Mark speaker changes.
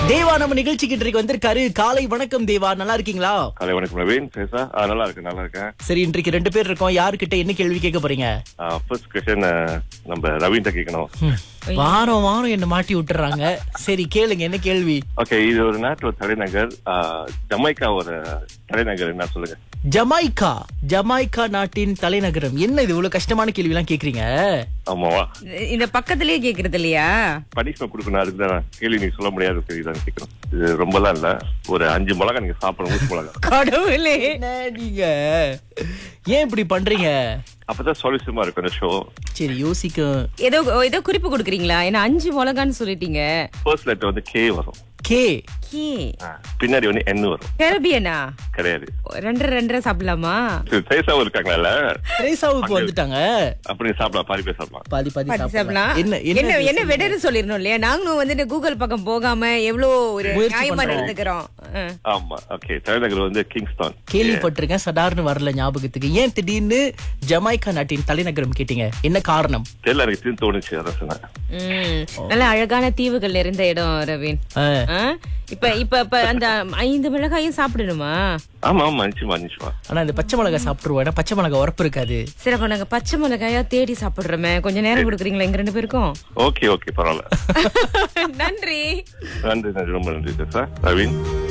Speaker 1: தேவா நம்ம நிகழ்ச்சிக்கு இன்றைக்கு வந்திருக்காரு காலை வணக்கம் தேவா நல்லா இருக்கீங்களா
Speaker 2: காலை வணக்கம் நவீன் பேசா ஆ, நல்லா இருக்கேன் நல்லா இருக்கேன்
Speaker 1: சரி இன்றைக்கு ரெண்டு பேர் இருக்கோம் யாருக்கிட்ட என்ன கேள்வி கேட்க போறீங்க
Speaker 2: ஃபர்ஸ்ட் கொஸ்டின் நம்ம ரவீன்ட்ட கேட்கணும்
Speaker 1: ஹம், வாரம் வாரம் என்ன மாட்டி விட்டுறாங்க சரி கேளுங்க என்ன கேள்வி
Speaker 2: ஓகே இது ஒரு நாட்டோட தலைநகர் ஆ, ஜமைக்கா ஒரு தலைநகர் என்ன சொல்லுங்க
Speaker 1: ஜமைக்கா ஜமைக்கா நாட்டின் தலைநகரம் என்ன இது இவ்வளவு கஷ்டமான கேள்வி எல்லாம் கேக்குறீங்க
Speaker 2: ஆமாவா
Speaker 3: இந்த பக்கத்திலேயே கேக்குறது இல்லையா
Speaker 2: பனிஷ்மெண்ட் கொடுக்கணும் அதுக்கு தான் கேள்வி நீங்க சொல்ல முடியாது தெரியுதான்னு கேட்கணும் இது ரொம்பலாம் இல்ல ஒரு அஞ்சு மிளகா நீங்க சாப்பிடணும் ஊசி மிளகா
Speaker 3: கடவுளே
Speaker 1: என்ன நீங்க ஏன் இப்படி பண்றீங்க
Speaker 2: அப்பதான் சுவாரஸ்யமா இருக்கும் இந்த ஷோ
Speaker 1: சரி யோசிக்கும்
Speaker 3: ஏதோ ஏதோ குறிப்பு கொடுக்குறீங்களா ஏன்னா அஞ்சு மிளகான்னு சொல்லிட்டீங்க
Speaker 2: ஃபர்ஸ்ட் லெட்டர் வந்து கே வரும்
Speaker 1: கே
Speaker 3: கே
Speaker 2: ஆ, பின்னாடி வந்து என் வரும்
Speaker 3: கரபியனா
Speaker 2: கிடையாது
Speaker 3: ரெண்டரை ரெண்டரை சாப்பிடலாமா
Speaker 2: சரி, பேசாம இருக்காங்கல்ல
Speaker 1: திரேசாவுக்கு வந்துட்டாங்க
Speaker 2: அப்படி சாப்பிடலாம் பாதி பேர் சாப்பிடலாம்
Speaker 1: பாதி பாதி
Speaker 3: பாட்டி
Speaker 1: சாப்பிடலாம்
Speaker 3: சாப்பிடலாம்
Speaker 1: என்ன
Speaker 3: என்ன
Speaker 1: என்ன
Speaker 3: என்ன விடன்னு சொல்லிடணும் இல்லையா நாங்களும் வந்துட்டு கூகுள் பக்கம் போகாம எவ்வளவு ஒரு
Speaker 1: முயற்சி
Speaker 3: நியாயமா
Speaker 1: பண்றோம்.
Speaker 3: நடந்துக்கிறோம் ஆ.
Speaker 2: ஆமா ஓகே தலைநகர் வந்து கிங்ஸ்டான்
Speaker 1: கேள்விப்பட்டிருக்கேன் சடார்னு வரல ஞாபகத்துக்கு ஏன் திடீர்னு ஜமைக்கா நாட்டின் தலைநகரம் கேட்டீங்க என்ன காரணம்
Speaker 2: தெரியல எனக்கு திடீர்னு தோணுச்சு அதான் சொன்னேன்
Speaker 3: ம். நல்ல அழகான தீவுகள் நிறைந்த இடம் ரவீன்
Speaker 1: ஆ,
Speaker 3: ஆ? இப்ப இப்ப இப்ப அந்த ஐந்து மிளகாயும் சாப்பிடணுமா
Speaker 2: ஆமா ஆமா நிச்சயமா நிச்சயமா
Speaker 1: ஆனா இந்த பச்சை மிளகாய் சாப்பிட்டுருவோம் ஏன்னா பச்சை மிளகாய் உரப்பு இருக்காது
Speaker 3: சரி அப்ப நாங்க பச்சை மிளகாயா தேடி சாப்பிடுறோமே கொஞ்சம் நேரம் கொடுக்குறீங்களா எங்க ரெண்டு பேருக்கும்
Speaker 2: ஓகே ஓகே பரவாயில்ல
Speaker 3: நன்றி
Speaker 2: நன்றி நன்றி ரொம்ப நன்றி சார் ரவீன்